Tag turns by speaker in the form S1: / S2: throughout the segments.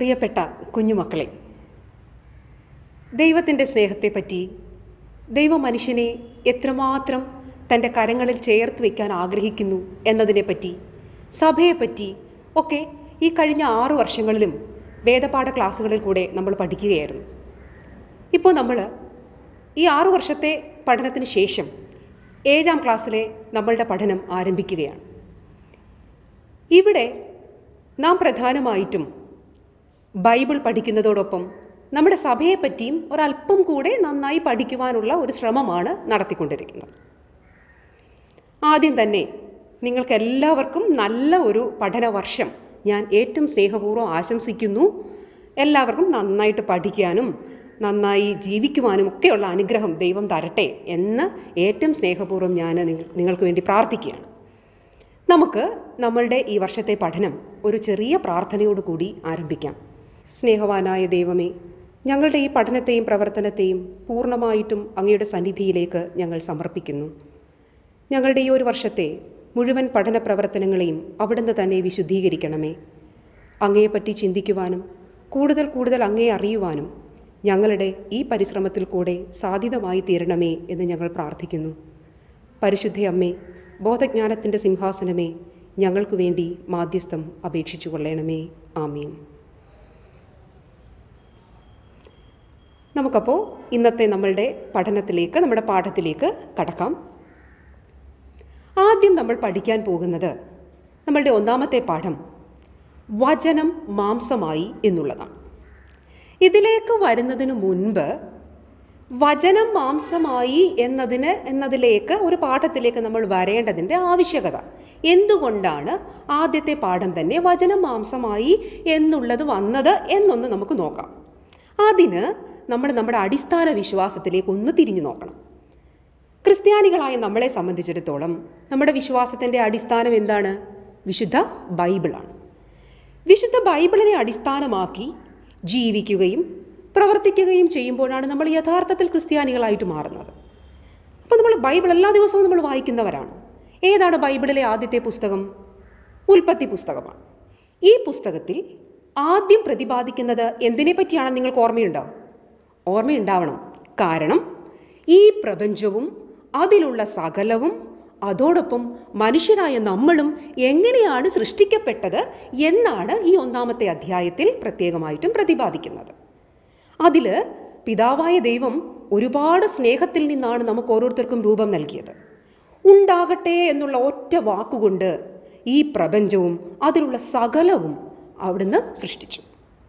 S1: പ്രിയപ്പെട്ട കുഞ്ഞുമക്കളെ ദൈവത്തിൻ്റെ സ്നേഹത്തെപ്പറ്റി ദൈവ മനുഷ്യനെ എത്രമാത്രം തൻ്റെ കരങ്ങളിൽ ചേർത്ത് വയ്ക്കാൻ ആഗ്രഹിക്കുന്നു എന്നതിനെപ്പറ്റി സഭയെപ്പറ്റി ഒക്കെ ഈ കഴിഞ്ഞ ആറു വർഷങ്ങളിലും വേദപാഠ ക്ലാസ്സുകളിൽ കൂടെ നമ്മൾ പഠിക്കുകയായിരുന്നു ഇപ്പോൾ നമ്മൾ ഈ ആറു വർഷത്തെ പഠനത്തിന് ശേഷം ഏഴാം ക്ലാസ്സിലെ നമ്മളുടെ പഠനം ആരംഭിക്കുകയാണ് ഇവിടെ നാം പ്രധാനമായിട്ടും ബൈബിൾ പഠിക്കുന്നതോടൊപ്പം നമ്മുടെ സഭയെപ്പറ്റിയും ഒരല്പം കൂടെ നന്നായി പഠിക്കുവാനുള്ള ഒരു ശ്രമമാണ് നടത്തിക്കൊണ്ടിരിക്കുന്നത് ആദ്യം തന്നെ നിങ്ങൾക്കെല്ലാവർക്കും നല്ല ഒരു പഠന വർഷം ഞാൻ ഏറ്റവും സ്നേഹപൂർവ്വം ആശംസിക്കുന്നു എല്ലാവർക്കും നന്നായിട്ട് പഠിക്കാനും നന്നായി ജീവിക്കുവാനും ഒക്കെയുള്ള അനുഗ്രഹം ദൈവം തരട്ടെ എന്ന് ഏറ്റവും സ്നേഹപൂർവ്വം ഞാൻ നിങ്ങൾ നിങ്ങൾക്ക് വേണ്ടി പ്രാർത്ഥിക്കുകയാണ് നമുക്ക് നമ്മളുടെ ഈ വർഷത്തെ പഠനം ഒരു ചെറിയ പ്രാർത്ഥനയോടുകൂടി ആരംഭിക്കാം സ്നേഹവാനായ ദൈവമേ ഞങ്ങളുടെ ഈ പഠനത്തെയും പ്രവർത്തനത്തെയും പൂർണ്ണമായിട്ടും അങ്ങയുടെ സന്നിധിയിലേക്ക് ഞങ്ങൾ സമർപ്പിക്കുന്നു ഞങ്ങളുടെ ഈ ഒരു വർഷത്തെ മുഴുവൻ പഠന പ്രവർത്തനങ്ങളെയും അവിടുന്ന് തന്നെ വിശുദ്ധീകരിക്കണമേ അങ്ങയെപ്പറ്റി ചിന്തിക്കുവാനും കൂടുതൽ കൂടുതൽ അങ്ങയെ അറിയുവാനും ഞങ്ങളുടെ ഈ പരിശ്രമത്തിൽ കൂടെ സാധ്യതമായി തീരണമേ എന്ന് ഞങ്ങൾ പ്രാർത്ഥിക്കുന്നു പരിശുദ്ധ അമ്മേ ബോധജ്ഞാനത്തിൻ്റെ സിംഹാസനമേ ഞങ്ങൾക്ക് വേണ്ടി മാധ്യസ്ഥം അപേക്ഷിച്ചു കൊള്ളണമേ ആമീൻ നമുക്കപ്പോൾ ഇന്നത്തെ നമ്മളുടെ പഠനത്തിലേക്ക് നമ്മുടെ പാഠത്തിലേക്ക് കടക്കാം ആദ്യം നമ്മൾ പഠിക്കാൻ പോകുന്നത് നമ്മളുടെ ഒന്നാമത്തെ പാഠം വചനം മാംസമായി എന്നുള്ളതാണ് ഇതിലേക്ക് വരുന്നതിന് മുൻപ് വചനം മാംസമായി എന്നതിന് എന്നതിലേക്ക് ഒരു പാഠത്തിലേക്ക് നമ്മൾ വരേണ്ടതിൻ്റെ ആവശ്യകത എന്തുകൊണ്ടാണ് ആദ്യത്തെ പാഠം തന്നെ വചനം മാംസമായി എന്നുള്ളത് വന്നത് എന്നൊന്ന് നമുക്ക് നോക്കാം അതിന് നമ്മൾ നമ്മുടെ അടിസ്ഥാന വിശ്വാസത്തിലേക്ക് ഒന്ന് തിരിഞ്ഞു നോക്കണം ക്രിസ്ത്യാനികളായ നമ്മളെ സംബന്ധിച്ചിടത്തോളം നമ്മുടെ വിശ്വാസത്തിൻ്റെ അടിസ്ഥാനം എന്താണ് വിശുദ്ധ ബൈബിളാണ് വിശുദ്ധ ബൈബിളിനെ അടിസ്ഥാനമാക്കി ജീവിക്കുകയും പ്രവർത്തിക്കുകയും ചെയ്യുമ്പോഴാണ് നമ്മൾ യഥാർത്ഥത്തിൽ ക്രിസ്ത്യാനികളായിട്ട് മാറുന്നത് അപ്പോൾ നമ്മൾ ബൈബിൾ എല്ലാ ദിവസവും നമ്മൾ വായിക്കുന്നവരാണ് ഏതാണ് ബൈബിളിലെ ആദ്യത്തെ പുസ്തകം ഉൽപ്പത്തി പുസ്തകമാണ് ഈ പുസ്തകത്തിൽ ആദ്യം പ്രതിപാദിക്കുന്നത് എന്തിനെ പറ്റിയാണെന്ന് നിങ്ങൾക്ക് ഓർമ്മയുണ്ടോ ഓർമ്മയുണ്ടാവണം കാരണം ഈ പ്രപഞ്ചവും അതിലുള്ള സകലവും അതോടൊപ്പം മനുഷ്യരായ നമ്മളും എങ്ങനെയാണ് സൃഷ്ടിക്കപ്പെട്ടത് എന്നാണ് ഈ ഒന്നാമത്തെ അധ്യായത്തിൽ പ്രത്യേകമായിട്ടും പ്രതിപാദിക്കുന്നത് അതിൽ പിതാവായ ദൈവം ഒരുപാട് സ്നേഹത്തിൽ നിന്നാണ് നമുക്ക് ഓരോരുത്തർക്കും രൂപം നൽകിയത് ഉണ്ടാകട്ടെ എന്നുള്ള ഒറ്റ വാക്കുകൊണ്ട് ഈ പ്രപഞ്ചവും അതിലുള്ള സകലവും അവിടുന്ന് സൃഷ്ടിച്ചു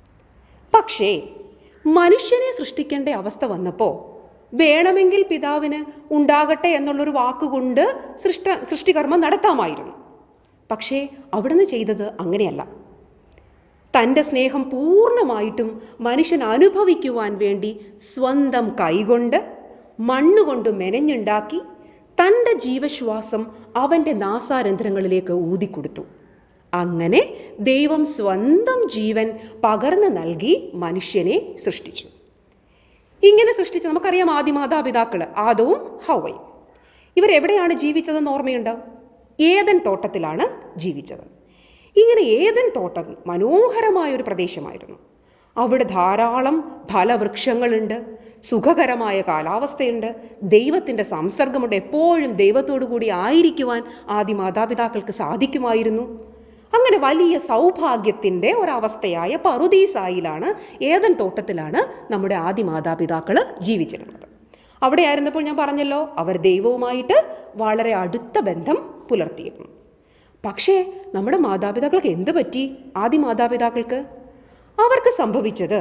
S1: പക്ഷേ മനുഷ്യനെ സൃഷ്ടിക്കേണ്ട അവസ്ഥ വന്നപ്പോൾ വേണമെങ്കിൽ പിതാവിന് ഉണ്ടാകട്ടെ എന്നുള്ളൊരു വാക്കുകൊണ്ട് സൃഷ്ട സൃഷ്ടികർമ്മം നടത്താമായിരുന്നു പക്ഷേ അവിടുന്ന് ചെയ്തത് അങ്ങനെയല്ല തൻ്റെ സ്നേഹം പൂർണ്ണമായിട്ടും മനുഷ്യൻ അനുഭവിക്കുവാൻ വേണ്ടി സ്വന്തം കൈകൊണ്ട് മണ്ണുകൊണ്ട് മെനഞ്ഞുണ്ടാക്കി തൻ്റെ ജീവശ്വാസം അവൻ്റെ നാസാരന്ധ്രങ്ങളിലേക്ക് ഊതിക്കൊടുത്തു അങ്ങനെ ദൈവം സ്വന്തം ജീവൻ പകർന്നു നൽകി മനുഷ്യനെ സൃഷ്ടിച്ചു ഇങ്ങനെ സൃഷ്ടിച്ച നമുക്കറിയാം ആദ്യ മാതാപിതാക്കൾ ആദവും ഹവയും ഇവരെവിടെയാണ് ജീവിച്ചതെന്ന് ഓർമ്മയുണ്ടോ ഏതൻ തോട്ടത്തിലാണ് ജീവിച്ചത് ഇങ്ങനെ ഏതൻ തോട്ടം മനോഹരമായ ഒരു പ്രദേശമായിരുന്നു അവിടെ ധാരാളം ഫലവൃക്ഷങ്ങളുണ്ട് സുഖകരമായ കാലാവസ്ഥയുണ്ട് ദൈവത്തിൻ്റെ സംസർഗമുണ്ട് എപ്പോഴും ദൈവത്തോടു കൂടി ആയിരിക്കുവാൻ ആദ്യ മാതാപിതാക്കൾക്ക് സാധിക്കുമായിരുന്നു അങ്ങനെ വലിയ സൗഭാഗ്യത്തിൻ്റെ ഒരവസ്ഥയായ പറുദീസായിലാണ് ഏതൻ തോട്ടത്തിലാണ് നമ്മുടെ ആദ്യ മാതാപിതാക്കൾ ജീവിച്ചിരുന്നത് അവിടെ ആയിരുന്നപ്പോൾ ഞാൻ പറഞ്ഞല്ലോ അവർ ദൈവവുമായിട്ട് വളരെ അടുത്ത ബന്ധം പുലർത്തിയിരുന്നു പക്ഷേ നമ്മുടെ മാതാപിതാക്കൾക്ക് എന്ത് പറ്റി ആദ്യ മാതാപിതാക്കൾക്ക് അവർക്ക് സംഭവിച്ചത്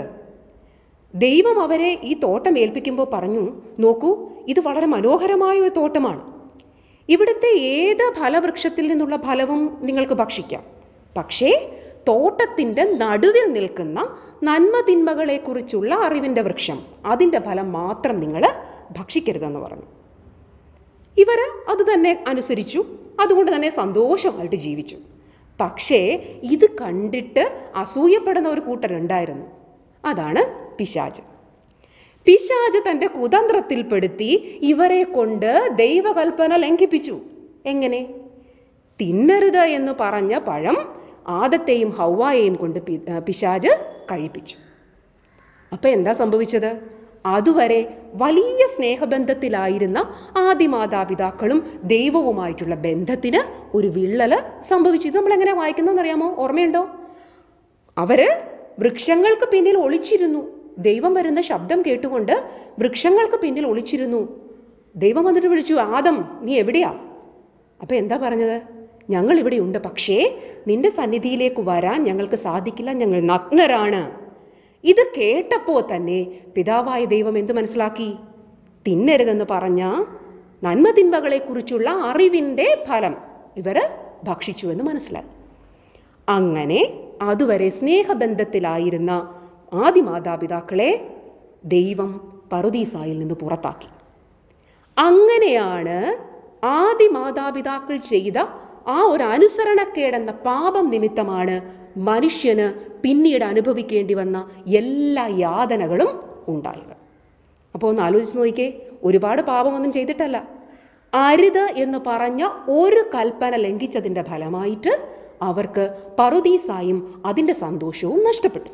S1: ദൈവം അവരെ ഈ തോട്ടം ഏൽപ്പിക്കുമ്പോൾ പറഞ്ഞു നോക്കൂ ഇത് വളരെ മനോഹരമായ ഒരു തോട്ടമാണ് ഇവിടുത്തെ ഏത് ഫലവൃക്ഷത്തിൽ നിന്നുള്ള ഫലവും നിങ്ങൾക്ക് ഭക്ഷിക്കാം പക്ഷേ തോട്ടത്തിൻ്റെ നടുവിൽ നിൽക്കുന്ന നന്മ തിന്മകളെക്കുറിച്ചുള്ള അറിവിൻ്റെ വൃക്ഷം അതിൻ്റെ ഫലം മാത്രം നിങ്ങൾ ഭക്ഷിക്കരുതെന്ന് പറഞ്ഞു ഇവർ അത് തന്നെ അനുസരിച്ചു അതുകൊണ്ട് തന്നെ സന്തോഷമായിട്ട് ജീവിച്ചു പക്ഷേ ഇത് കണ്ടിട്ട് അസൂയപ്പെടുന്ന ഒരു കൂട്ടരുണ്ടായിരുന്നു അതാണ് പിശാജ് പിശാജ് തൻ്റെ കുതന്ത്രത്തിൽപ്പെടുത്തി ഇവരെ കൊണ്ട് ദൈവകൽപ്പന ലംഘിപ്പിച്ചു എങ്ങനെ തിന്നരുത് എന്ന് പറഞ്ഞ പഴം ആദത്തെയും ഹൗവായെയും കൊണ്ട് പി- ആ, പിശാജ് കഴിപ്പിച്ചു അപ്പോൾ എന്താ സംഭവിച്ചത് അതുവരെ വലിയ സ്നേഹബന്ധത്തിലായിരുന്ന ആദ്യ മാതാപിതാക്കളും ദൈവവുമായിട്ടുള്ള ബന്ധത്തിന് ഒരു വിള്ളൽ സംഭവിച്ചു ഇത് നമ്മൾ എങ്ങനെ വായിക്കുന്നതെന്ന് അറിയാമോ ഓർമ്മയുണ്ടോ അവര് വൃക്ഷങ്ങൾക്ക് പിന്നിൽ ഒളിച്ചിരുന്നു ദൈവം വരുന്ന ശബ്ദം കേട്ടുകൊണ്ട് വൃക്ഷങ്ങൾക്ക് പിന്നിൽ ഒളിച്ചിരുന്നു ദൈവം വന്നിട്ട് വിളിച്ചു ആദം നീ എവിടെയാ അപ്പം എന്താ പറഞ്ഞത് ഞങ്ങൾ ഇവിടെയുണ്ട് പക്ഷേ നിന്റെ സന്നിധിയിലേക്ക് വരാൻ ഞങ്ങൾക്ക് സാധിക്കില്ല ഞങ്ങൾ നഗ്നരാണ് ഇത് കേട്ടപ്പോൾ തന്നെ പിതാവായ ദൈവം എന്ത് മനസ്സിലാക്കി തിന്നരുതെന്ന് പറഞ്ഞ നന്മ തിന്മകളെക്കുറിച്ചുള്ള അറിവിൻ്റെ ഫലം ഇവർ ഭക്ഷിച്ചുവെന്ന് മനസ്സിലായി അങ്ങനെ അതുവരെ സ്നേഹബന്ധത്തിലായിരുന്ന ആദി മാതാപിതാക്കളെ ദൈവം പറുദീസായിൽ നിന്ന് പുറത്താക്കി അങ്ങനെയാണ് ആദി മാതാപിതാക്കൾ ചെയ്ത ആ ഒരു അനുസരണക്കേടെന്ന പാപം നിമിത്തമാണ് മനുഷ്യന് പിന്നീട് അനുഭവിക്കേണ്ടി വന്ന എല്ലാ യാതനകളും ഉണ്ടായത് അപ്പോൾ ഒന്ന് ആലോചിച്ച് നോക്കിക്കേ ഒരുപാട് പാപമൊന്നും ചെയ്തിട്ടല്ല അരുത് എന്ന് പറഞ്ഞ ഒരു കൽപ്പന ലംഘിച്ചതിൻ്റെ ഫലമായിട്ട് അവർക്ക് പറുദീസായും അതിൻ്റെ സന്തോഷവും നഷ്ടപ്പെട്ടു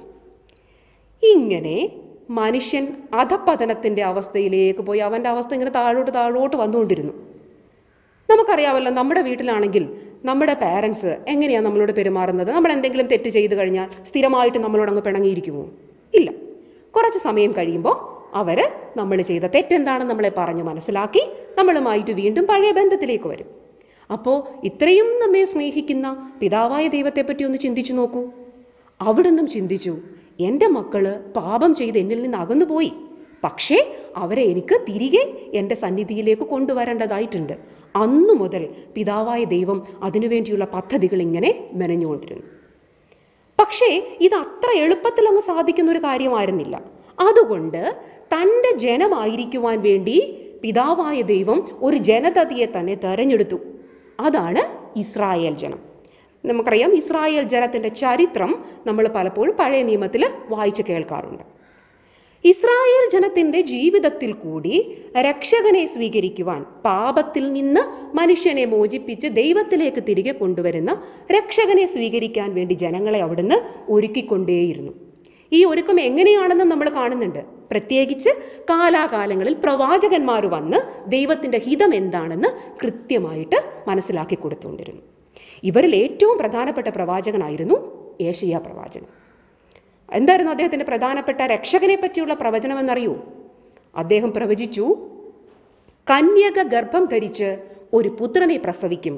S1: ഇങ്ങനെ മനുഷ്യൻ അധപ്പതനത്തിൻ്റെ അവസ്ഥയിലേക്ക് പോയി അവൻ്റെ അവസ്ഥ ഇങ്ങനെ താഴോട്ട് താഴോട്ട് വന്നുകൊണ്ടിരുന്നു നമുക്കറിയാമല്ലോ നമ്മുടെ വീട്ടിലാണെങ്കിൽ നമ്മുടെ പാരൻസ് എങ്ങനെയാണ് നമ്മളോട് പെരുമാറുന്നത് നമ്മൾ എന്തെങ്കിലും തെറ്റ് ചെയ്തു കഴിഞ്ഞാൽ സ്ഥിരമായിട്ട് നമ്മളോട് അങ്ങ് പിണങ്ങിയിരിക്കുമോ ഇല്ല കുറച്ച് സമയം കഴിയുമ്പോൾ അവർ നമ്മൾ ചെയ്ത തെറ്റെന്താണെന്ന് നമ്മളെ പറഞ്ഞ് മനസ്സിലാക്കി നമ്മളുമായിട്ട് വീണ്ടും പഴയ ബന്ധത്തിലേക്ക് വരും അപ്പോൾ ഇത്രയും നമ്മെ സ്നേഹിക്കുന്ന പിതാവായ ദൈവത്തെപ്പറ്റി ഒന്ന് ചിന്തിച്ചു നോക്കൂ അവിടുന്നും ചിന്തിച്ചു എൻ്റെ മക്കള് പാപം ചെയ്ത് എന്നിൽ നിന്ന് അകന്നുപോയി പക്ഷേ അവരെ എനിക്ക് തിരികെ എൻ്റെ സന്നിധിയിലേക്ക് കൊണ്ടുവരേണ്ടതായിട്ടുണ്ട് അന്നു മുതൽ പിതാവായ ദൈവം അതിനുവേണ്ടിയുള്ള പദ്ധതികൾ ഇങ്ങനെ മെനഞ്ഞുകൊണ്ടിരുന്നു പക്ഷേ ഇത് അത്ര എളുപ്പത്തിൽ അങ്ങ് സാധിക്കുന്ന ഒരു കാര്യമായിരുന്നില്ല അതുകൊണ്ട് തൻ്റെ ജനമായിരിക്കുവാൻ വേണ്ടി പിതാവായ ദൈവം ഒരു ജനതതിയെ തന്നെ തെരഞ്ഞെടുത്തു അതാണ് ഇസ്രായേൽ ജനം നമുക്കറിയാം ഇസ്രായേൽ ജനത്തിൻ്റെ ചരിത്രം നമ്മൾ പലപ്പോഴും പഴയ നിയമത്തിൽ വായിച്ച് കേൾക്കാറുണ്ട് ഇസ്രായേൽ ജനത്തിൻ്റെ ജീവിതത്തിൽ കൂടി രക്ഷകനെ സ്വീകരിക്കുവാൻ പാപത്തിൽ നിന്ന് മനുഷ്യനെ മോചിപ്പിച്ച് ദൈവത്തിലേക്ക് തിരികെ കൊണ്ടുവരുന്ന രക്ഷകനെ സ്വീകരിക്കാൻ വേണ്ടി ജനങ്ങളെ അവിടുന്ന് ഒരുക്കിക്കൊണ്ടേയിരുന്നു ഈ ഒരുക്കം എങ്ങനെയാണെന്ന് നമ്മൾ കാണുന്നുണ്ട് പ്രത്യേകിച്ച് കാലാകാലങ്ങളിൽ പ്രവാചകന്മാർ വന്ന് ദൈവത്തിൻ്റെ ഹിതം എന്താണെന്ന് കൃത്യമായിട്ട് മനസ്സിലാക്കി കൊടുത്തുകൊണ്ടിരുന്നു ഇവരിൽ ഏറ്റവും പ്രധാനപ്പെട്ട പ്രവാചകനായിരുന്നു ഏഷ്യ പ്രവാചകൻ എന്തായിരുന്നു അദ്ദേഹത്തിൻ്റെ പ്രധാനപ്പെട്ട രക്ഷകനെ പറ്റിയുള്ള പ്രവചനമെന്നറിയൂ അദ്ദേഹം പ്രവചിച്ചു കന്യക ഗർഭം ധരിച്ച് ഒരു പുത്രനെ പ്രസവിക്കും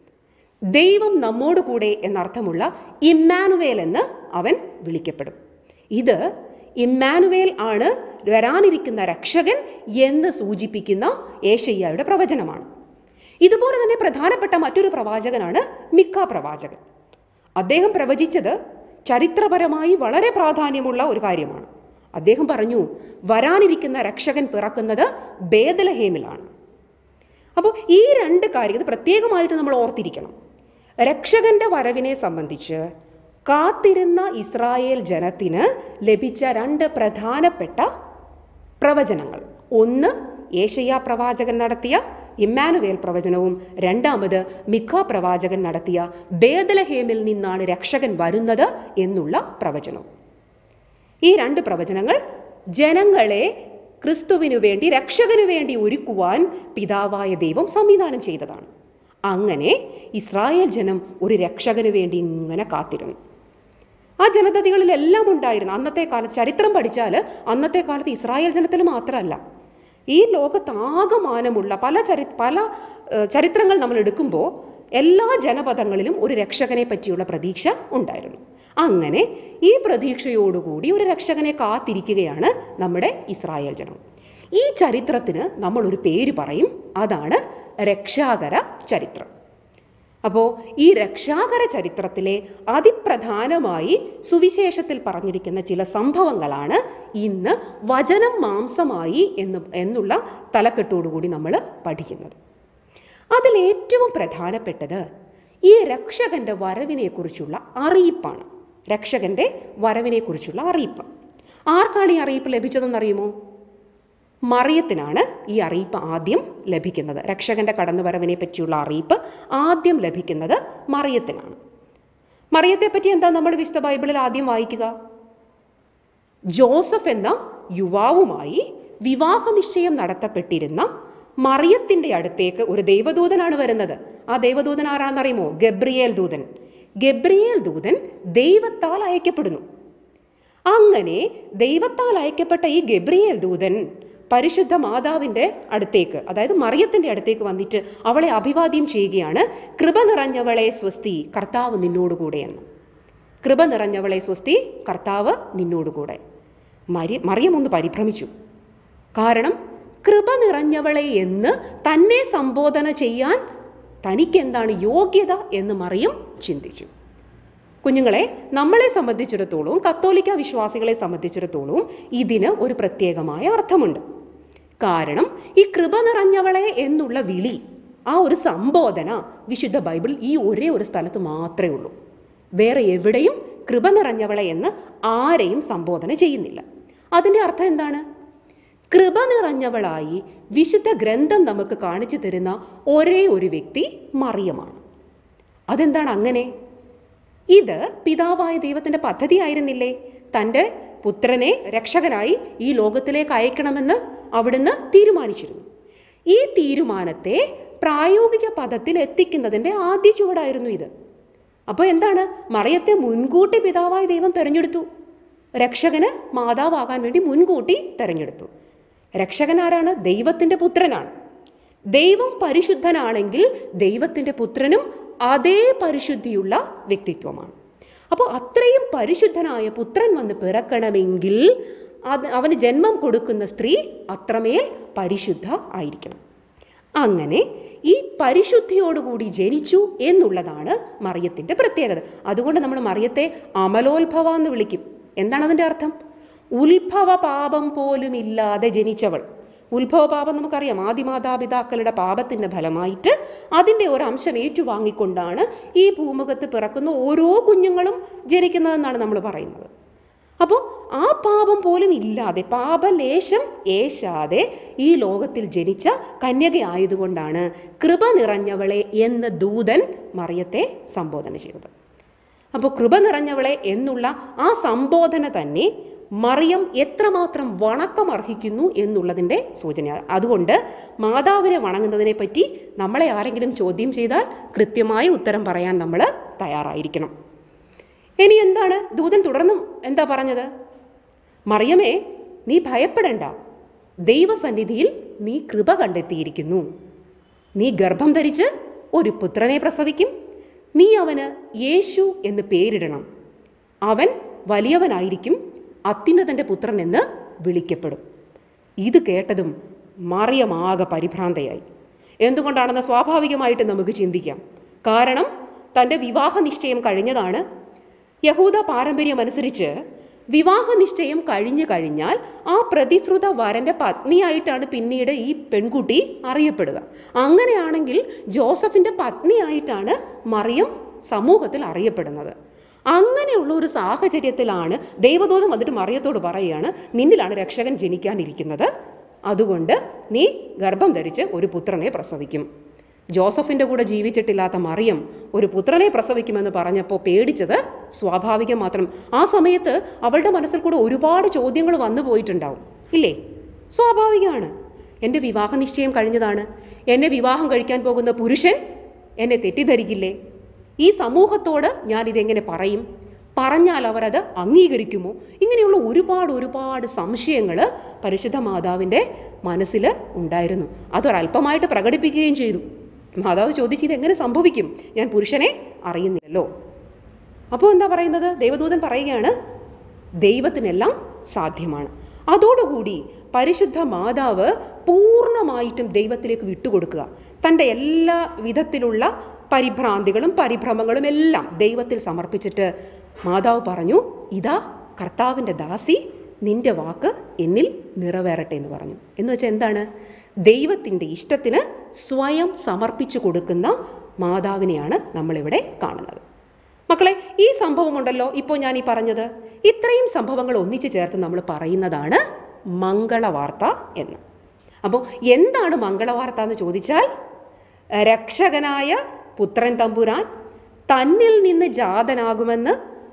S1: ദൈവം നമ്മോട് കൂടെ എന്നർത്ഥമുള്ള ഇമ്മാനുവേൽ എന്ന് അവൻ വിളിക്കപ്പെടും ഇത് ഇമ്മാനുവേൽ ആണ് വരാനിരിക്കുന്ന രക്ഷകൻ എന്ന് സൂചിപ്പിക്കുന്ന ഏഷയ്യയുടെ പ്രവചനമാണ് ഇതുപോലെ തന്നെ പ്രധാനപ്പെട്ട മറ്റൊരു പ്രവാചകനാണ് മിക്ക പ്രവാചകൻ അദ്ദേഹം പ്രവചിച്ചത് ചരിത്രപരമായി വളരെ പ്രാധാന്യമുള്ള ഒരു കാര്യമാണ് അദ്ദേഹം പറഞ്ഞു വരാനിരിക്കുന്ന രക്ഷകൻ പിറക്കുന്നത് ബേദലഹേമിലാണ് അപ്പോൾ ഈ രണ്ട് കാര്യം ഇത് പ്രത്യേകമായിട്ട് നമ്മൾ ഓർത്തിരിക്കണം രക്ഷകന്റെ വരവിനെ സംബന്ധിച്ച് കാത്തിരുന്ന ഇസ്രായേൽ ജനത്തിന് ലഭിച്ച രണ്ട് പ്രധാനപ്പെട്ട പ്രവചനങ്ങൾ ഒന്ന് ഏഷ്യ പ്രവാചകൻ നടത്തിയ ഇമ്മാനുവേൽ പ്രവചനവും രണ്ടാമത് മിഖ പ്രവാചകൻ നടത്തിയ ബേദലഹേമിൽ നിന്നാണ് രക്ഷകൻ വരുന്നത് എന്നുള്ള പ്രവചനവും ഈ രണ്ട് പ്രവചനങ്ങൾ ജനങ്ങളെ ക്രിസ്തുവിനു വേണ്ടി രക്ഷകനു വേണ്ടി ഒരുക്കുവാൻ പിതാവായ ദൈവം സംവിധാനം ചെയ്തതാണ് അങ്ങനെ ഇസ്രായേൽ ജനം ഒരു രക്ഷകന് വേണ്ടി ഇങ്ങനെ കാത്തിരുന്നു ആ ജനതതികളിലെല്ലാം ഉണ്ടായിരുന്നു അന്നത്തെ കാലത്ത് ചരിത്രം പഠിച്ചാൽ അന്നത്തെ കാലത്ത് ഇസ്രായേൽ ജനത്തിൽ മാത്രമല്ല ഈ ലോകത്താകമാനമുള്ള പല ചരി പല ഏഹ്, ചരിത്രങ്ങൾ നമ്മൾ എടുക്കുമ്പോൾ എല്ലാ ജനപദങ്ങളിലും ഒരു രക്ഷകനെ പറ്റിയുള്ള പ്രതീക്ഷ ഉണ്ടായിരുന്നു അങ്ങനെ ഈ പ്രതീക്ഷയോടുകൂടി ഒരു രക്ഷകനെ കാത്തിരിക്കുകയാണ് നമ്മുടെ ഇസ്രായേൽ ജനം ഈ ചരിത്രത്തിന് നമ്മൾ ഒരു പേര് പറയും അതാണ് രക്ഷാകര ചരിത്രം അപ്പോൾ ഈ രക്ഷാകര ചരിത്രത്തിലെ അതിപ്രധാനമായി സുവിശേഷത്തിൽ പറഞ്ഞിരിക്കുന്ന ചില സംഭവങ്ങളാണ് ഇന്ന് വചനം മാംസമായി എന്ന് എന്നുള്ള തലക്കെട്ടോടുകൂടി നമ്മൾ പഠിക്കുന്നത് അതിലേറ്റവും പ്രധാനപ്പെട്ടത് ഈ രക്ഷകന്റെ വരവിനെക്കുറിച്ചുള്ള അറിയിപ്പാണ് രക്ഷകന്റെ വരവിനെക്കുറിച്ചുള്ള അറിയിപ്പ് ആർക്കാണ് ഈ അറിയിപ്പ് ലഭിച്ചതെന്നറിയുമോ മറിയത്തിനാണ് ഈ അറിയിപ്പ് ആദ്യം ലഭിക്കുന്നത് രക്ഷകന്റെ കടന്നുവരവിനെ പറ്റിയുള്ള അറിയിപ്പ് ആദ്യം ലഭിക്കുന്നത് മറിയത്തിനാണ് മറിയത്തെ പറ്റി എന്താ നമ്മൾ വിശുദ്ധ ബൈബിളിൽ ആദ്യം വായിക്കുക ജോസഫ് എന്ന യുവാവുമായി വിവാഹ നിശ്ചയം നടത്തപ്പെട്ടിരുന്ന മറിയത്തിൻ്റെ അടുത്തേക്ക് ഒരു ദൈവദൂതനാണ് വരുന്നത് ആ ദൈവദൂതൻ ആരാണെന്നറിയുമോ ഗബ്രിയേൽ ദൂതൻ ഗബ്രിയേൽ ദൂതൻ ദൈവത്താൽ അയക്കപ്പെടുന്നു അങ്ങനെ ദൈവത്താൽ അയക്കപ്പെട്ട ഈ ഗബ്രിയേൽ ദൂതൻ പരിശുദ്ധ മാതാവിൻ്റെ അടുത്തേക്ക് അതായത് മറിയത്തിൻ്റെ അടുത്തേക്ക് വന്നിട്ട് അവളെ അഭിവാദ്യം ചെയ്യുകയാണ് കൃപ നിറഞ്ഞവളെ സ്വസ്തി കർത്താവ് നിന്നോടുകൂടെ എന്ന് കൃപ നിറഞ്ഞവളെ സ്വസ്തി കർത്താവ് നിന്നോടുകൂടെ മരി മറിയം ഒന്ന് പരിഭ്രമിച്ചു കാരണം കൃപ നിറഞ്ഞവളെ എന്ന് തന്നെ സംബോധന ചെയ്യാൻ തനിക്കെന്താണ് യോഗ്യത എന്ന് മറിയം ചിന്തിച്ചു കുഞ്ഞുങ്ങളെ നമ്മളെ സംബന്ധിച്ചിടത്തോളവും കത്തോലിക്ക വിശ്വാസികളെ സംബന്ധിച്ചിടത്തോളവും ഇതിന് ഒരു പ്രത്യേകമായ അർത്ഥമുണ്ട് കാരണം ഈ കൃപ നിറഞ്ഞവളെ എന്നുള്ള വിളി ആ ഒരു സംബോധന വിശുദ്ധ ബൈബിൾ ഈ ഒരേ ഒരു സ്ഥലത്ത് മാത്രമേ ഉള്ളൂ വേറെ എവിടെയും കൃപ നിറഞ്ഞവളെ എന്ന് ആരെയും സംബോധന ചെയ്യുന്നില്ല അതിൻ്റെ അർത്ഥം എന്താണ് കൃപ നിറഞ്ഞവളായി വിശുദ്ധ ഗ്രന്ഥം നമുക്ക് കാണിച്ചു തരുന്ന ഒരേ ഒരു വ്യക്തി മറിയമാണ് അതെന്താണ് അങ്ങനെ ഇത് പിതാവായ ദൈവത്തിൻ്റെ പദ്ധതി ആയിരുന്നില്ലേ തൻ്റെ പുത്രനെ രക്ഷകനായി ഈ ലോകത്തിലേക്ക് അയക്കണമെന്ന് അവിടുന്ന് തീരുമാനിച്ചിരുന്നു ഈ തീരുമാനത്തെ പ്രായോഗിക പദത്തിൽ എത്തിക്കുന്നതിൻ്റെ ആദ്യ ചുവടായിരുന്നു ഇത് അപ്പോൾ എന്താണ് മറിയത്തെ മുൻകൂട്ടി പിതാവായ ദൈവം തിരഞ്ഞെടുത്തു രക്ഷകന് മാതാവാകാൻ വേണ്ടി മുൻകൂട്ടി തിരഞ്ഞെടുത്തു രക്ഷകൻ ആരാണ് ദൈവത്തിൻ്റെ പുത്രനാണ് ദൈവം പരിശുദ്ധനാണെങ്കിൽ ദൈവത്തിൻ്റെ പുത്രനും അതേ പരിശുദ്ധിയുള്ള വ്യക്തിത്വമാണ് അപ്പോൾ അത്രയും പരിശുദ്ധനായ പുത്രൻ വന്ന് പിറക്കണമെങ്കിൽ അത് അവന് ജന്മം കൊടുക്കുന്ന സ്ത്രീ അത്രമേൽ പരിശുദ്ധ ആയിരിക്കണം അങ്ങനെ ഈ പരിശുദ്ധിയോടുകൂടി ജനിച്ചു എന്നുള്ളതാണ് മറിയത്തിൻ്റെ പ്രത്യേകത അതുകൊണ്ട് നമ്മൾ മറിയത്തെ അമലോത്ഭവ എന്ന് വിളിക്കും എന്താണ് അതിൻ്റെ അർത്ഥം ഉത്ഭവ പാപം പോലും ഇല്ലാതെ ജനിച്ചവൾ ഉത്ഭവ പാപം നമുക്കറിയാം ആദിമാതാപിതാക്കളുടെ പാപത്തിൻ്റെ ഫലമായിട്ട് അതിൻ്റെ ഒരു അംശം ഏറ്റുവാങ്ങിക്കൊണ്ടാണ് ഈ ഭൂമുഖത്ത് പിറക്കുന്ന ഓരോ കുഞ്ഞുങ്ങളും ജനിക്കുന്നതെന്നാണ് നമ്മൾ പറയുന്നത് അപ്പോൾ ആ പാപം പോലും ഇല്ലാതെ പാപലേശം ഏശാതെ ഈ ലോകത്തിൽ ജനിച്ച കന്യകയായതുകൊണ്ടാണ് കൃപ നിറഞ്ഞവളെ എന്ന ദൂതൻ മറിയത്തെ സംബോധന ചെയ്തത് അപ്പോൾ കൃപ നിറഞ്ഞവളെ എന്നുള്ള ആ സംബോധന തന്നെ മറിയം എത്രമാത്രം വണക്കം അർഹിക്കുന്നു എന്നുള്ളതിൻ്റെ സൂചന അതുകൊണ്ട് മാതാവിനെ വണങ്ങുന്നതിനെ പറ്റി നമ്മളെ ആരെങ്കിലും ചോദ്യം ചെയ്താൽ കൃത്യമായ ഉത്തരം പറയാൻ നമ്മൾ തയ്യാറായിരിക്കണം ഇനി എന്താണ് ദൂതൻ തുടർന്നും എന്താ പറഞ്ഞത് മറിയമേ നീ ഭയപ്പെടണ്ട ദൈവസന്നിധിയിൽ നീ കൃപ കണ്ടെത്തിയിരിക്കുന്നു നീ ഗർഭം ധരിച്ച് ഒരു പുത്രനെ പ്രസവിക്കും നീ അവന് യേശു എന്ന് പേരിടണം അവൻ വലിയവനായിരിക്കും അത്യുന്നതൻ്റെ പുത്രൻ എന്ന് വിളിക്കപ്പെടും ഇത് കേട്ടതും മറിയമാകെ പരിഭ്രാന്തയായി എന്തുകൊണ്ടാണെന്ന് സ്വാഭാവികമായിട്ട് നമുക്ക് ചിന്തിക്കാം കാരണം തൻ്റെ വിവാഹ നിശ്ചയം കഴിഞ്ഞതാണ് യഹൂദ പാരമ്പര്യം അനുസരിച്ച് വിവാഹ നിശ്ചയം കഴിഞ്ഞു കഴിഞ്ഞാൽ ആ പ്രതിശ്രുത വരൻ്റെ പത്നിയായിട്ടാണ് പിന്നീട് ഈ പെൺകുട്ടി അറിയപ്പെടുക അങ്ങനെയാണെങ്കിൽ ജോസഫിൻ്റെ പത്നിയായിട്ടാണ് മറിയം സമൂഹത്തിൽ അറിയപ്പെടുന്നത് അങ്ങനെയുള്ള ഒരു സാഹചര്യത്തിലാണ് ദൈവദൂതം വന്നിട്ട് മറിയത്തോട് പറയുകയാണ് നിന്നിലാണ് രക്ഷകൻ ജനിക്കാനിരിക്കുന്നത് അതുകൊണ്ട് നീ ഗർഭം ധരിച്ച് ഒരു പുത്രനെ പ്രസവിക്കും ജോസഫിൻ്റെ കൂടെ ജീവിച്ചിട്ടില്ലാത്ത മറിയം ഒരു പുത്രനെ പ്രസവിക്കുമെന്ന് പറഞ്ഞപ്പോൾ പേടിച്ചത് സ്വാഭാവികം മാത്രം ആ സമയത്ത് അവളുടെ മനസ്സിൽ കൂടെ ഒരുപാട് ചോദ്യങ്ങൾ വന്നു പോയിട്ടുണ്ടാവും ഇല്ലേ സ്വാഭാവികമാണ് എൻ്റെ വിവാഹ നിശ്ചയം കഴിഞ്ഞതാണ് എന്നെ വിവാഹം കഴിക്കാൻ പോകുന്ന പുരുഷൻ എന്നെ തെറ്റിദ്ധരിക്കില്ലേ ഈ സമൂഹത്തോട് ഞാനിതെങ്ങനെ പറയും പറഞ്ഞാൽ അവരത് അംഗീകരിക്കുമോ ഇങ്ങനെയുള്ള ഒരുപാട് ഒരുപാട് സംശയങ്ങൾ പരിശുദ്ധ മാതാവിൻ്റെ മനസ്സിൽ ഉണ്ടായിരുന്നു അതൊരല്പമായിട്ട് പ്രകടിപ്പിക്കുകയും ചെയ്തു മാതാവ് ചോദിച്ചു ഇതെങ്ങനെ സംഭവിക്കും ഞാൻ പുരുഷനെ അറിയുന്നില്ലല്ലോ അപ്പോൾ എന്താ പറയുന്നത് ദൈവദൂതൻ പറയുകയാണ് ദൈവത്തിനെല്ലാം സാധ്യമാണ് അതോടുകൂടി പരിശുദ്ധ മാതാവ് പൂർണ്ണമായിട്ടും ദൈവത്തിലേക്ക് വിട്ടുകൊടുക്കുക തൻ്റെ എല്ലാ വിധത്തിലുള്ള പരിഭ്രാന്തികളും പരിഭ്രമങ്ങളും എല്ലാം ദൈവത്തിൽ സമർപ്പിച്ചിട്ട് മാതാവ് പറഞ്ഞു ഇതാ കർത്താവിൻ്റെ ദാസി നിന്റെ വാക്ക് എന്നിൽ നിറവേറട്ടെ എന്ന് പറഞ്ഞു എന്ന് വെച്ചാൽ എന്താണ് ദൈവത്തിൻ്റെ ഇഷ്ടത്തിന് സ്വയം സമർപ്പിച്ചു കൊടുക്കുന്ന മാതാവിനെയാണ് നമ്മളിവിടെ കാണുന്നത് മക്കളെ ഈ സംഭവമുണ്ടല്ലോ ഇപ്പോൾ ഞാൻ ഈ പറഞ്ഞത് ഇത്രയും സംഭവങ്ങൾ ഒന്നിച്ചു ചേർത്ത് നമ്മൾ പറയുന്നതാണ് മംഗളവാർത്ത എന്ന് അപ്പോൾ എന്താണ് മംഗളവാർത്ത എന്ന് ചോദിച്ചാൽ രക്ഷകനായ പുത്രൻ തമ്പുരാൻ തന്നിൽ നിന്ന് ജാതനാകുമെന്ന്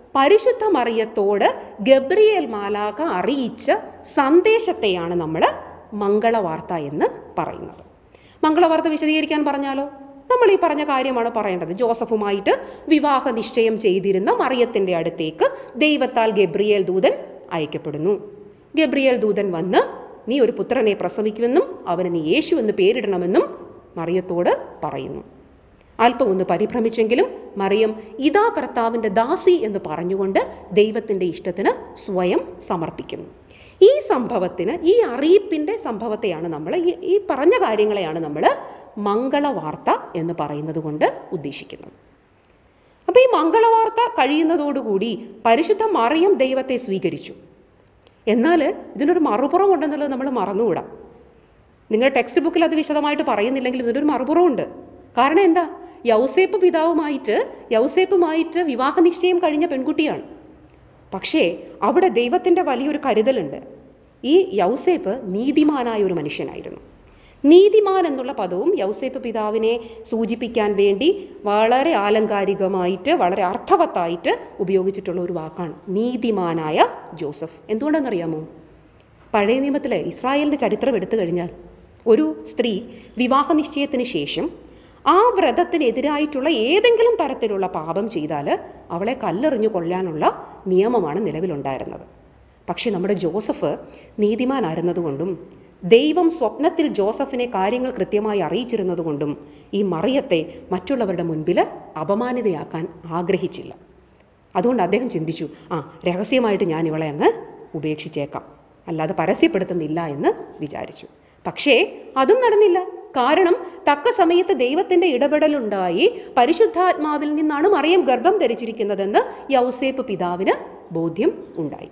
S1: പരിശുദ്ധ മറിയത്തോട് ഗബ്രിയേൽ മാലാക അറിയിച്ച സന്ദേശത്തെയാണ് നമ്മൾ മംഗളവാർത്ത എന്ന് പറയുന്നത് മംഗളവാർത്ത വിശദീകരിക്കാൻ പറഞ്ഞാലോ നമ്മൾ ഈ പറഞ്ഞ കാര്യമാണ് പറയേണ്ടത് ജോസഫുമായിട്ട് വിവാഹ നിശ്ചയം ചെയ്തിരുന്ന മറിയത്തിൻ്റെ അടുത്തേക്ക് ദൈവത്താൽ ഗബ്രിയേൽ ദൂതൻ അയക്കപ്പെടുന്നു ഗബ്രിയേൽ ദൂതൻ വന്ന് നീ ഒരു പുത്രനെ പ്രസവിക്കുമെന്നും അവന് നീ യേശു എന്ന് പേരിടണമെന്നും മറിയത്തോട് പറയുന്നു അല്പം ഒന്ന് പരിഭ്രമിച്ചെങ്കിലും മറിയം ഇതാ കർത്താവിൻ്റെ ദാസി എന്ന് പറഞ്ഞുകൊണ്ട് ദൈവത്തിൻ്റെ ഇഷ്ടത്തിന് സ്വയം സമർപ്പിക്കുന്നു ഈ സംഭവത്തിന് ഈ അറിയിപ്പിൻ്റെ സംഭവത്തെയാണ് നമ്മൾ ഈ ഈ പറഞ്ഞ കാര്യങ്ങളെയാണ് നമ്മൾ മംഗളവാർത്ത എന്ന് പറയുന്നത് കൊണ്ട് ഉദ്ദേശിക്കുന്നത് അപ്പോൾ ഈ മംഗളവാർത്ത കഴിയുന്നതോടുകൂടി പരിശുദ്ധ മറിയം ദൈവത്തെ സ്വീകരിച്ചു എന്നാൽ ഇതിനൊരു മറുപുറം ഉണ്ടെന്നുള്ളത് നമ്മൾ മറന്നുകൂടാ നിങ്ങളുടെ ടെക്സ്റ്റ് ബുക്കിൽ അത് വിശദമായിട്ട് പറയുന്നില്ലെങ്കിലും ഇതിനൊരു മറുപുറമുണ്ട് കാരണം എന്താ യൗസേപ്പ് പിതാവുമായിട്ട് യൗസേപ്പുമായിട്ട് വിവാഹ നിശ്ചയം കഴിഞ്ഞ പെൺകുട്ടിയാണ് പക്ഷേ അവിടെ ദൈവത്തിൻ്റെ വലിയൊരു കരുതലുണ്ട് ഈ യൗസേപ്പ് നീതിമാനായ ഒരു മനുഷ്യനായിരുന്നു നീതിമാൻ എന്നുള്ള പദവും യൗസേപ്പ് പിതാവിനെ സൂചിപ്പിക്കാൻ വേണ്ടി വളരെ ആലങ്കാരികമായിട്ട് വളരെ അർത്ഥവത്തായിട്ട് ഉപയോഗിച്ചിട്ടുള്ള ഒരു വാക്കാണ് നീതിമാനായ ജോസഫ് എന്തുകൊണ്ടെന്നറിയാമോ പഴയ നിയമത്തിൽ ഇസ്രായേലിൻ്റെ ചരിത്രം എടുത്തു കഴിഞ്ഞാൽ ഒരു സ്ത്രീ വിവാഹ നിശ്ചയത്തിന് ശേഷം ആ വ്രതത്തിനെതിരായിട്ടുള്ള ഏതെങ്കിലും തരത്തിലുള്ള പാപം ചെയ്താൽ അവളെ കല്ലെറിഞ്ഞു കൊല്ലാനുള്ള നിയമമാണ് നിലവിലുണ്ടായിരുന്നത് പക്ഷേ നമ്മുടെ ജോസഫ് നീതിമാനായിരുന്നതുകൊണ്ടും ദൈവം സ്വപ്നത്തിൽ ജോസഫിനെ കാര്യങ്ങൾ കൃത്യമായി അറിയിച്ചിരുന്നതുകൊണ്ടും ഈ മറിയത്തെ മറ്റുള്ളവരുടെ മുൻപിൽ അപമാനിതയാക്കാൻ ആഗ്രഹിച്ചില്ല അതുകൊണ്ട് അദ്ദേഹം ചിന്തിച്ചു ആ രഹസ്യമായിട്ട് ഞാൻ ഇവളെ അങ്ങ് ഉപേക്ഷിച്ചേക്കാം അല്ലാതെ പരസ്യപ്പെടുത്തുന്നില്ല എന്ന് വിചാരിച്ചു പക്ഷേ അതും നടന്നില്ല കാരണം തക്ക സമയത്ത് ദൈവത്തിൻ്റെ ഇടപെടലുണ്ടായി പരിശുദ്ധാത്മാവിൽ നിന്നാണ് മറിയം ഗർഭം ധരിച്ചിരിക്കുന്നതെന്ന് യൗസേപ്പ് പിതാവിന് ബോധ്യം ഉണ്ടായി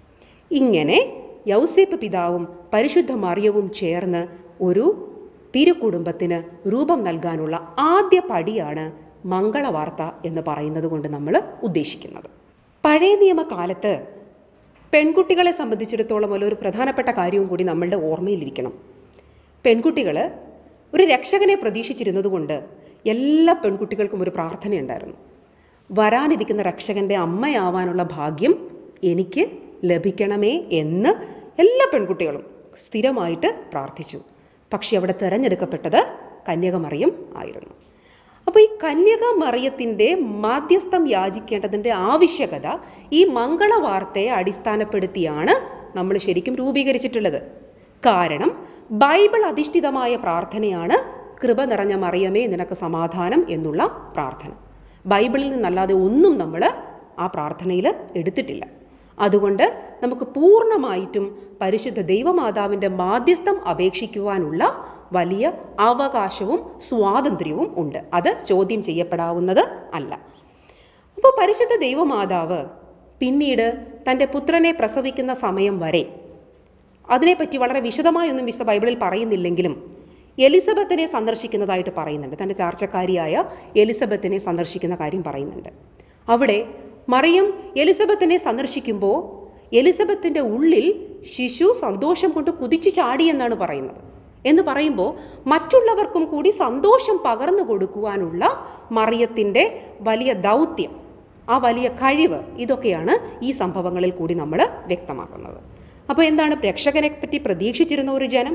S1: ഇങ്ങനെ യൗസേപ്പ് പിതാവും പരിശുദ്ധ മറിയവും ചേർന്ന് ഒരു തിരുക്കുടുംബത്തിന് രൂപം നൽകാനുള്ള ആദ്യ പടിയാണ് മംഗളവാർത്ത എന്ന് പറയുന്നത് കൊണ്ട് നമ്മൾ ഉദ്ദേശിക്കുന്നത് പഴയ നിയമകാലത്ത് പെൺകുട്ടികളെ സംബന്ധിച്ചിടത്തോളം ഒരു പ്രധാനപ്പെട്ട കാര്യവും കൂടി നമ്മളുടെ ഓർമ്മയിലിരിക്കണം പെൺകുട്ടികൾ ഒരു രക്ഷകനെ പ്രതീക്ഷിച്ചിരുന്നതുകൊണ്ട് എല്ലാ പെൺകുട്ടികൾക്കും ഒരു പ്രാർത്ഥനയുണ്ടായിരുന്നു വരാനിരിക്കുന്ന രക്ഷകൻ്റെ അമ്മയാവാനുള്ള ഭാഗ്യം എനിക്ക് ലഭിക്കണമേ എന്ന് എല്ലാ പെൺകുട്ടികളും സ്ഥിരമായിട്ട് പ്രാർത്ഥിച്ചു പക്ഷെ അവിടെ തിരഞ്ഞെടുക്കപ്പെട്ടത് കന്യകമറിയം ആയിരുന്നു അപ്പോൾ ഈ കന്യകമറിയത്തിൻ്റെ മാധ്യസ്ഥം യാചിക്കേണ്ടതിൻ്റെ ആവശ്യകത ഈ മംഗളവാർത്തയെ അടിസ്ഥാനപ്പെടുത്തിയാണ് നമ്മൾ ശരിക്കും രൂപീകരിച്ചിട്ടുള്ളത് കാരണം ബൈബിൾ അധിഷ്ഠിതമായ പ്രാർത്ഥനയാണ് കൃപ നിറഞ്ഞ മറിയമേ നിനക്ക് സമാധാനം എന്നുള്ള പ്രാർത്ഥന ബൈബിളിൽ നിന്നല്ലാതെ ഒന്നും നമ്മൾ ആ പ്രാർത്ഥനയിൽ എടുത്തിട്ടില്ല അതുകൊണ്ട് നമുക്ക് പൂർണ്ണമായിട്ടും പരിശുദ്ധ ദൈവമാതാവിൻ്റെ മാധ്യസ്ഥം അപേക്ഷിക്കുവാനുള്ള വലിയ അവകാശവും സ്വാതന്ത്ര്യവും ഉണ്ട് അത് ചോദ്യം ചെയ്യപ്പെടാവുന്നത് അല്ല അപ്പോൾ പരിശുദ്ധ ദൈവമാതാവ് പിന്നീട് തൻ്റെ പുത്രനെ പ്രസവിക്കുന്ന സമയം വരെ അതിനെപ്പറ്റി വളരെ വിശദമായൊന്നും വിശുദ്ധ ബൈബിളിൽ പറയുന്നില്ലെങ്കിലും എലിസബത്തിനെ സന്ദർശിക്കുന്നതായിട്ട് പറയുന്നുണ്ട് തൻ്റെ ചാർച്ചക്കാരിയായ എലിസബത്തിനെ സന്ദർശിക്കുന്ന കാര്യം പറയുന്നുണ്ട് അവിടെ മറിയം എലിസബത്തിനെ സന്ദർശിക്കുമ്പോൾ എലിസബത്തിൻ്റെ ഉള്ളിൽ ശിശു സന്തോഷം കൊണ്ട് കുതിച്ചു ചാടി എന്നാണ് പറയുന്നത് എന്ന് പറയുമ്പോൾ മറ്റുള്ളവർക്കും കൂടി സന്തോഷം പകർന്നു കൊടുക്കുവാനുള്ള മറിയത്തിൻ്റെ വലിയ ദൗത്യം ആ വലിയ കഴിവ് ഇതൊക്കെയാണ് ഈ സംഭവങ്ങളിൽ കൂടി നമ്മൾ വ്യക്തമാക്കുന്നത് അപ്പോൾ എന്താണ് രക്ഷകനെ പറ്റി പ്രതീക്ഷിച്ചിരുന്ന ഒരു ജനം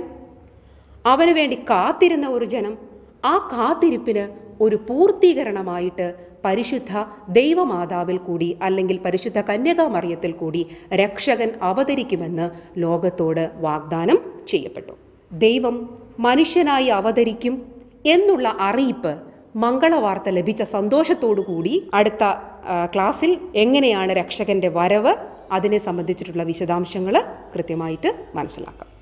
S1: അവന് വേണ്ടി കാത്തിരുന്ന ഒരു ജനം ആ കാത്തിരിപ്പിന് ഒരു പൂർത്തീകരണമായിട്ട് പരിശുദ്ധ ദൈവമാതാവിൽ കൂടി അല്ലെങ്കിൽ പരിശുദ്ധ കന്യകാമറിയത്തിൽ കൂടി രക്ഷകൻ അവതരിക്കുമെന്ന് ലോകത്തോട് വാഗ്ദാനം ചെയ്യപ്പെട്ടു ദൈവം മനുഷ്യനായി അവതരിക്കും എന്നുള്ള അറിയിപ്പ് മംഗളവാർത്ത ലഭിച്ച സന്തോഷത്തോടു കൂടി അടുത്ത ആ, ക്ലാസ്സിൽ എങ്ങനെയാണ് രക്ഷകന്റെ വരവ് അതിനെ സംബന്ധിച്ചിട്ടുള്ള വിശദാംശങ്ങൾ കൃത്യമായിട്ട് മനസ്സിലാക്കാം